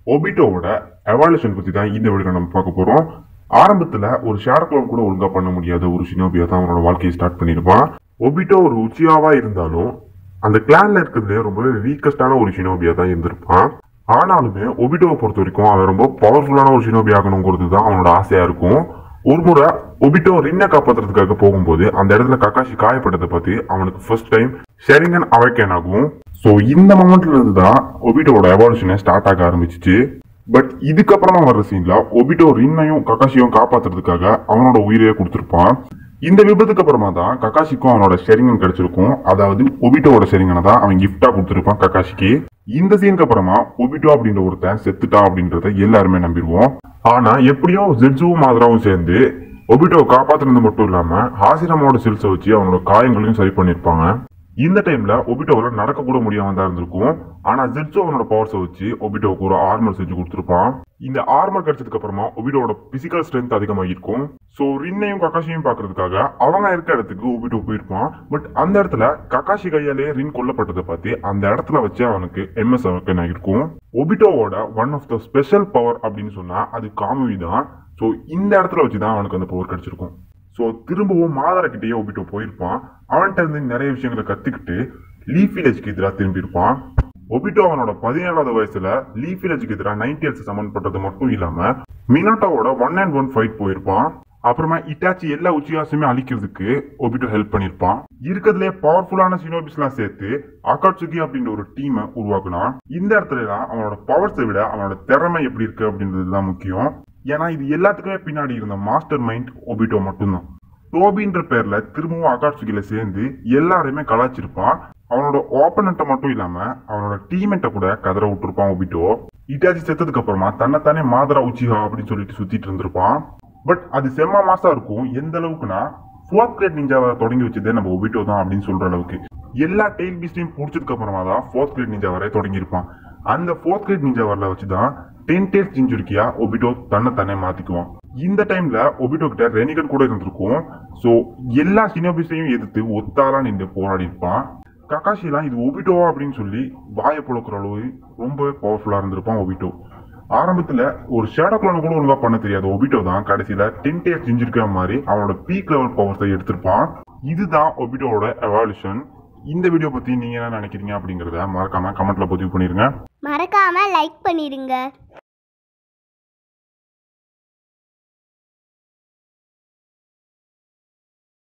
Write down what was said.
ஒபிட்டோவோட evaluation பத்தி தான் இந்த வீடியோ நம்ம பார்க்க போறோம் ஆரம்பத்துல ஒரு ஷேர் கிளப் கூட ஒழுங்கா பண்ண முடியாத ஒரு ஷினோபியா தான் அவனோட வாழ்க்கையை ஸ்டார்ட் பண்ணிருப்பான் ஒபிட்டோ ஒரு உச்சியாவா இருந்தாலும் அந்த கிளான்ல இருக்கிறதுலே ரொம்பவே வீக்கஸ்டான ஒரு ஷினோபியா தான் இருந்திருப்பான் ஆனாலுமே ஒபிட்டோவை பொறுத்த வரைக்கும் அவன் ரொம்ப பவர்ஃபுல்லான ஒரு ஷினோபி ஆகணுங்கிறது தான் அவனோட ஆசையா இருக்கும் ஒரு முறை ஒபிட்டோ ரின்னை காப்பாத்துறதுக்காக போகும்போது அந்த இடத்துல கக்காஷி காயப்பட்டதை பத்தி அவனுக்கு ஃபர்ஸ்ட் டைம் ஷெரிங்கன் அவைக்கன் ஆகும் ஸோ இந்த மொமெண்ட்ல இருந்து தான் ஒபிட்டோட எவாலுஷனே ஸ்டார்ட் ஆக ஆரம்பிச்சிச்சு பட் இதுக்கப்புறமா வர்ற சீன்ல ஒபிட்டோ ரின்னையும் கக்காஷியும் காப்பாத்துறதுக்காக அவனோட உயிரையே கொடுத்திருப்பான் இந்த விபத்துக்கு அப்புறமா தான் கக்காஷிக்கும் அவனோட ஷெரிங்கன் கிடைச்சிருக்கும் அதாவது ஒபிட்டோவோட ஷெரிங்கனை தான் அவன் கிஃப்டா கொடுத்திருப்பான் கக்காஷிக்கு இந்த சீனுக்கு அப்புறமா ஒபிட்டோ அப்படின்ற ஒருத்தன் செத்துட்டான் அப்படின்றத எல்லாருமே நம்பிடுவோம் ஆனா எப்படியோ ஜெட்ஸுவும் மாதிராவும் சேர்ந்து ஒபிட்டோவை காப்பாத்துனது மட்டும் இல்லாம ஹாசிரமோட சில்ஸை வச்சு அவனோட காயங்களையும் சரி பண்ணிருப்பாங்க இந்த டைம்ல ஒபிட்டோவால நடக்க கூட முடியாம தான் இருந்திருக்கும் ஆனா ஜெட்ஸோ அவனோட பவர்ஸை வச்சு ஒபிட்டோவுக்கு ஒரு ஆர்மர் செஞ்சு கொடுத்துருப்பான் இந்த ஆர்மர் கிடைச்சதுக்கு அப்புறமா ஒபிட்டோட பிசிக்கல் ஸ்ட்ரென்த் அதிகமாகிருக்கும் ஸோ ரின்னையும் கக்காஷியும் பாக்குறதுக்காக அவங்க இருக்க இடத்துக்கு ஒபிட்டோ போயிருப்பான் பட் அந்த இடத்துல கக்காஷி கையாலே ரின் கொல்லப்பட்டதை பார்த்து அந்த இடத்துல வச்சு அவனுக்கு எம்எஸ் அவக்கன் ஆகிருக்கும் ஒபிட்டோவோட one of the special power அப்படின்னு சொன்னா அது காமுவி தான் ஸோ இந்த இடத்துல வச்சு தான் அவனுக்கு அந்த பவர் கிடைச்சிருக்கும் ஸோ திரும்பவும் மாதரக்கிட்டேயே ஒப்பிட்டு போயிருப்பான் அவன்கிட்ட இருந்து நிறைய விஷயங்களை கத்துக்கிட்டு லீஃப் வில்லேஜ்க்கு எதிராக திரும்பியிருப்பான் ஒபிட்டோ அவனோட பதினேழாவது வயசுல லீஃப் வில்லேஜ்க்கு எதிராக நைன்டியல்ஸ் சம்மந்தப்பட்டது மட்டும் இல்லாம மினாட்டோவோட ஒன் அண்ட் ஒன் ஃபைட் போயிருப்பான் அப்புறமா இட்டாச்சி எல்லா உச்சியாசுமே அழிக்கிறதுக்கு ஒபிட்டோ ஹெல்ப் பண்ணிருப்பான் இருக்கிறதுலே பவர்ஃபுல்லான சினோபிஸ்லாம் சேர்த்து அகாட்சுகி அப்படின்ற ஒரு டீமை உருவாக்குனான் இந்த இடத்துல தான் அவனோட பவர்ஸை விட அவனோட திறமை எப்படி இருக்கு அப்படின்றது தான் முக்கியம் ஏன்னா இது எல்லாத்துக்குமே பின்னாடி இருந்த மாஸ்டர் மைண்ட் ஒபிட்டோ மட்டும்தான் டோபின்ற பேர்ல திரும்பவும் அகாட்சுகில சேர்ந்து எல்லாரையுமே கலாச்சிருப்பான் அவனோட ஓப்பனண்ட்டை மட்டும் இல்லாம அவனோட டீமெண்ட்டை கூட கதற விட்டுருப்பான் ஒபிட்டோ இட்டாச்சி செத்ததுக்கு அப்புறமா தன்னைத்தானே மாதரா உச்சிஹா அப்படின்னு சொல்லிட்டு சுத்திட்டு இருந்திருப்பான் பட் அது செம்ம மாசா இருக்கும் எந்த அளவுக்குன்னா ஃபோர்த் கிரேட் நிஞ்சாவை தொடங்கி வச்சதே நம்ம ஒபிட்டோ தான் அப்படின்னு சொல்ற அளவுக்கு எல்லா டெய்ல் பீஸ்டையும் பிடிச்சதுக்கு அப்புறமா தான் ஃபோர்த் கிரேட் நிஞ்சா வரை தொடங்கியிருப்பான் அந்த ஃபோர்த் கிரேட் நிஞ்சா வரல வச்சு தான் டென் டேஸ் ஜிஞ்சுரிக்கியா ஒபிட்டோ தன்னை தானே மாத்திக்குவான் இந்த டைம்ல ஒபிட்டோ கிட்ட ரெனிகன் கூட இருந்திருக்கும் ஸோ எல்லா சினோபிஸையும் எதிர்த்து ஒத்தாலா நின்று போராடி இருப்பான் கக்காஷிலாம் இது ஒபிட்டோவா அப்படின்னு சொல்லி வாயை புழக்கிற அளவு ரொம்பவே பவர்ஃபுல்லா இருந்திருப்பான் ஒபிட்டோ ஆரம்பத்துல ஒரு ஷேடோ கிளான் கூட ஒழுங்கா பண்ண தெரியாது ஒபிட்டோ தான் கடைசியில டென் டேஸ் செஞ்சிருக்க மாதிரி அவனோட பீக் லெவல் பவர்ஸை எடுத்திருப்பான் இதுதான் ஒபிட்டோவோட எவால்யூஷன் இந்த வீடியோ பத்தி நீங்க என்ன நினைக்கிறீங்க அப்படிங்கறத மறக்காம கமெண்ட்ல பதிவு பண்ணிருங்க மறக்காமல் லைக் பண்ணிடுங்க